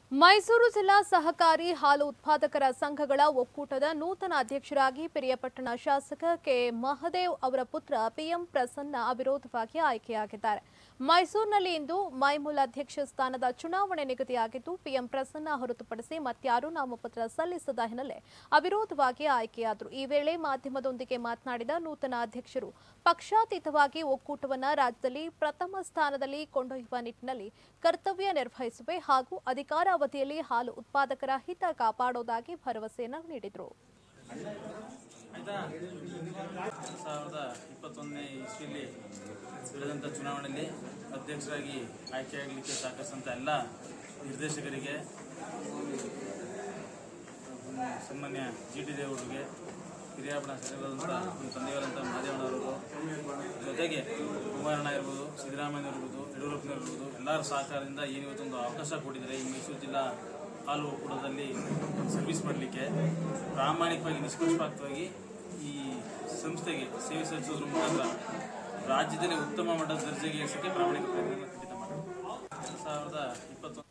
ಮೈಸೂರು ಜಿಲ್ಲಾ ಸಹಕಾರಿ ಹಾಲು ಉತ್ಪಾದಕರ ಸಂಘಗಳ ಒಕ್ಕೂಟದ ನೂತನ ಅಧ್ಯಕ್ಷರಾಗಿ ಪಿರಿಯಪಟ್ಟಣ ಶಾಸಕ ಕೆ ಮಹದೇವ್ ಅವರ ಪುತ್ರ ಪಿಎಂ ಪ್ರಸನ್ನ ಅವಿರೋಧವಾಗಿ ಆಯ್ಕೆಯಾಗಿದ್ದಾರೆ ಮೈಸೂರಿನಲ್ಲಿ ಇಂದು ಮೈಮೂಲ ಅಧ್ಯಕ್ಷ ಸ್ಥಾನದ ಚುನಾವಣೆ ನಿಗದಿಯಾಗಿದ್ದು ಪಿಎಂ ಪ್ರಸನ್ನ ಹೊರತುಪಡಿಸಿ ಮತ್ಯಾರೂ ನಾಮಪತ್ರ ಸಲ್ಲಿಸದ ಹಿನ್ನೆಲೆ ಅವಿರೋಧವಾಗಿ ಆಯ್ಕೆಯಾದರು ಈ ವೇಳೆ ಮಾಧ್ಯಮದೊಂದಿಗೆ ಮಾತನಾಡಿದ ನೂತನ ಅಧ್ಯಕ್ಷರು ಪಕ್ಷಾತೀತವಾಗಿ ಒಕ್ಕೂಟವನ್ನ ರಾಜ್ಯದಲ್ಲಿ ಪ್ರಥಮ ಸ್ಥಾನದಲ್ಲಿ ಕೊಂಡೊಯ್ಯುವ ನಿಟ್ಟಿನಲ್ಲಿ ಕರ್ತವ್ಯ ನಿರ್ವಹಿಸುವೆ ಹಾಗೂ ಅಧಿಕಾರಾವಧಿಯಲ್ಲಿ ಹಾಲು ಉತ್ಪಾದಕರ ಹಿತ ಕಾಪಾಡೋದಾಗಿ ಭರವಸೆಯನ್ನು ನೀಡಿದರು ಆಯ್ತಾ ಸಾವಿರದ ಇಪ್ಪತ್ತೊಂದನೇ ಇಸ್ವಿಯಲ್ಲಿ ನಡೆದಂಥ ಚುನಾವಣೆಯಲ್ಲಿ ಅಧ್ಯಕ್ಷರಾಗಿ ಆಯ್ಕೆಯಾಗಲಿಕ್ಕೆ ಸಹಕರಿಸಿದಂಥ ಎಲ್ಲ ನಿರ್ದೇಶಕರಿಗೆ ಹ್ಮ್, ಸನ್ಮಾನ್ಯ ಜಿ ಟಿ ದೇವರಿಗೆ ಹಿರಿಯಾಪಣ ಸಚಿವರಾದಂಥ ನಮ್ಮ ತಂದೆಯವರಂಥ ಮಹಾದೇವನವರು ಜೊತೆಗೆ ಕುಮಾರಣ್ಣ ಇರ್ಬೋದು ಸಿದ್ದರಾಮಯ್ಯ ಇರ್ಬೋದು ಯಡಿಯೂರಪ್ಪನವ್ರು ಇರ್ಬೋದು ಎಲ್ಲರ ಸಹಕಾರದಿಂದ ಏನು ಇವತ್ತೊಂದು ಅವಕಾಶ ಕೊಟ್ಟಿದ್ದಾರೆ ಈ ಮೈಸೂರು ಜಿಲ್ಲಾ ಹಾಲು ಒಕ್ಕೂಟದಲ್ಲಿ ಸರ್ವಿಸ್ ಮಾಡಲಿಕ್ಕೆ ಪ್ರಾಮಾಣಿಕವಾಗಿ ನಿಷ್ಪಕ್ಷಪಾತವಾಗಿ ಈ ಸಂಸ್ಥೆಗೆ ಸೇವೆ ಸಲ್ಲಿಸೋದ್ರ ಮುಖಾಂತರ ರಾಜ್ಯದಲ್ಲಿ ಉತ್ತಮ ಮಟ್ಟದ ದರ್ಜೆಗೆ ಏರಿಸೋಕ್ಕೆ ಪ್ರಾಮಾಣಿಕ ಪ್ರಯತ್ನ ಖಂಡಿತ ಮಾಡ್ತೀವಿ ಸಾವಿರದ ಇಪ್ಪತ್ತೊಂದು